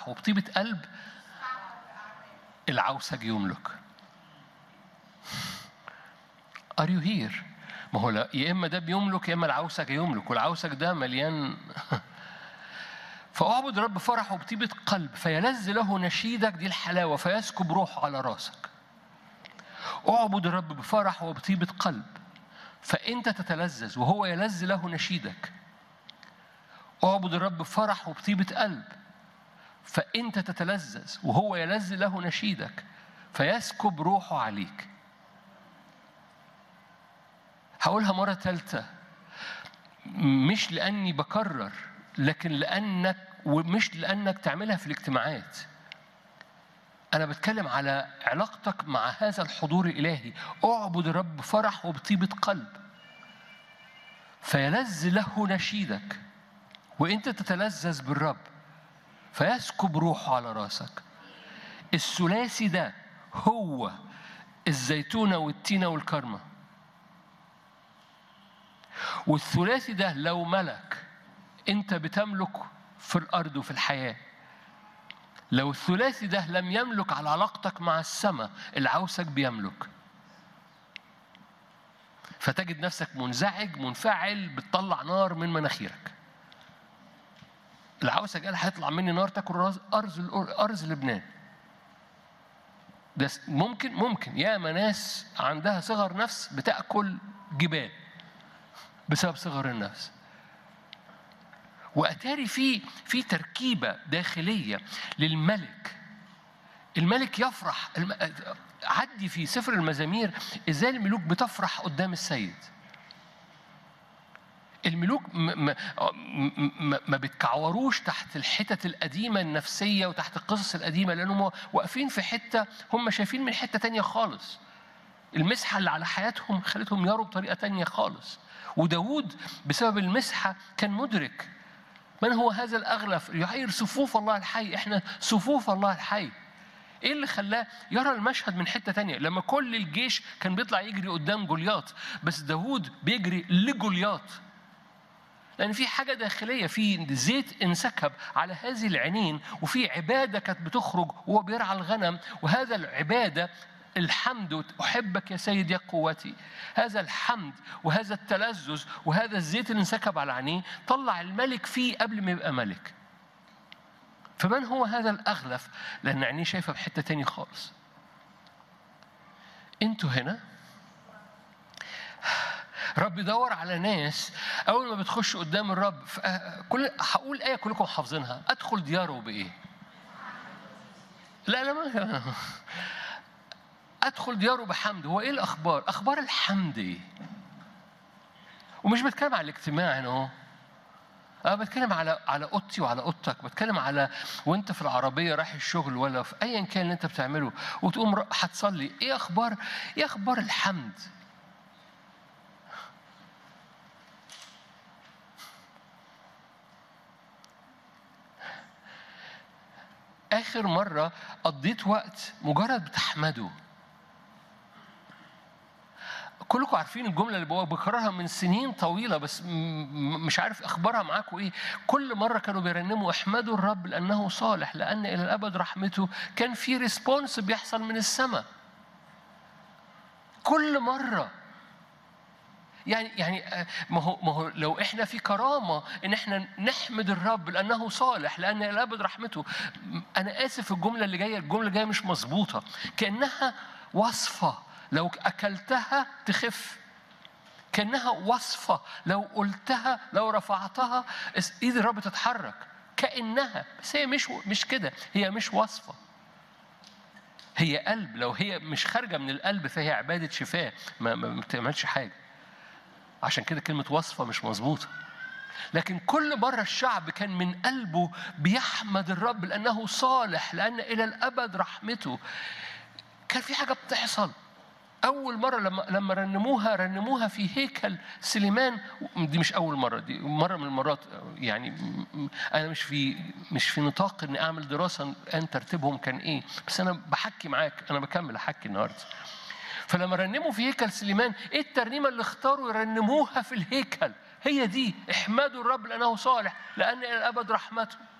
بفرح وبطيبة قلب العوسج يملك Are you here؟ ما هو لا يا اما ده بيملك يا اما العوسج يملك والعوسج ده مليان فاعبد الرب فرح وبطيبة قلب فيلذ له نشيدك دي الحلاوة فيسكب روحه على راسك اعبد الرب بفرح وبطيبة قلب فأنت تتلذذ وهو يلذ له نشيدك اعبد الرب بفرح وبطيبة قلب فأنت تتلذذ وهو يلذ له نشيدك فيسكب روحه عليك هقولها مرة ثالثة مش لأني بكرر لكن لأنك ومش لأنك تعملها في الاجتماعات أنا بتكلم على علاقتك مع هذا الحضور الإلهي اعبد الرب بفرح وبطيبة قلب فيلذ له نشيدك وانت تتلذذ بالرب فيسكب روحه على راسك الثلاثي ده هو الزيتونة والتينة والكرمة والثلاثي ده لو ملك انت بتملك في الارض وفي الحياه لو الثلاثي ده لم يملك على علاقتك مع السماء العوسك بيملك فتجد نفسك منزعج منفعل بتطلع نار من مناخيرك العوسك قال هيطلع مني نار تاكل ارز ارز لبنان ده ممكن ممكن ياما ناس عندها صغر نفس بتاكل جبال بسبب صغر النفس واتاري في في تركيبه داخليه للملك الملك يفرح الم... عدي في سفر المزامير ازاي الملوك بتفرح قدام السيد الملوك ما, ما, ما بتكعوروش تحت الحتت القديمة النفسية وتحت القصص القديمة لأنهم واقفين في حتة هم شايفين من حتة تانية خالص المسحة اللي على حياتهم خلتهم يروا بطريقة تانية خالص وداود بسبب المسحة كان مدرك من هو هذا الأغلف يعير صفوف الله الحي إحنا صفوف الله الحي ايه اللي خلاه يرى المشهد من حته تانية لما كل الجيش كان بيطلع يجري قدام جولياط بس داوود بيجري لجولياط لان في حاجه داخليه في زيت انسكب على هذه العينين وفي عباده كانت بتخرج وهو بيرعى الغنم وهذا العباده الحمد احبك يا سيد يا قوتي هذا الحمد وهذا التلذذ وهذا الزيت اللي انسكب على عينيه طلع الملك فيه قبل ما يبقى ملك فمن هو هذا الأغلف؟ لأن عينيه شايفة بحتة تاني خالص. أنتوا هنا رب يدور على ناس أول ما بتخش قدام الرب كل هقول آية كلكم حافظينها أدخل دياره بإيه؟ لا لا ما أدخل دياره بحمد هو إيه الأخبار؟ أخبار الحمد إيه؟ ومش بتكلم على الاجتماع هنا أهو أنا بتكلم على على أوضتي وعلى أوضتك، بتكلم على وأنت في العربية رايح الشغل ولا في أيا كان اللي أنت بتعمله وتقوم هتصلي، إيه أخبار إيه أخبار الحمد؟ آخر مرة قضيت وقت مجرد بتحمده كلكم عارفين الجملة اللي بكررها من سنين طويلة بس مش عارف أخبارها معاكم إيه كل مرة كانوا بيرنموا احمدوا الرب لأنه صالح لأن إلى الأبد رحمته كان في ريسبونس بيحصل من السماء كل مرة يعني يعني ما هو ما هو لو احنا في كرامه ان احنا نحمد الرب لانه صالح لان الى الابد رحمته انا اسف الجمله اللي جايه الجمله اللي جايه مش مظبوطه كانها وصفه لو أكلتها تخف كأنها وصفة لو قلتها لو رفعتها إيد الرب تتحرك كأنها بس هي مش مش كده هي مش وصفة هي قلب لو هي مش خارجة من القلب فهي عبادة شفاء ما, ما بتعملش حاجة عشان كده كلمة وصفة مش مظبوطة لكن كل مرة الشعب كان من قلبه بيحمد الرب لأنه صالح لأن إلى الأبد رحمته كان في حاجة بتحصل أول مرة لما لما رنموها رنموها في هيكل سليمان دي مش أول مرة دي مرة من المرات يعني أنا مش في مش في نطاق إني أعمل دراسة أن ترتيبهم كان إيه بس أنا بحكي معاك أنا بكمل أحكي النهاردة فلما رنموا في هيكل سليمان إيه الترنيمة اللي اختاروا يرنموها في الهيكل هي دي احمدوا الرب لأنه صالح لأن إلى الأبد رحمته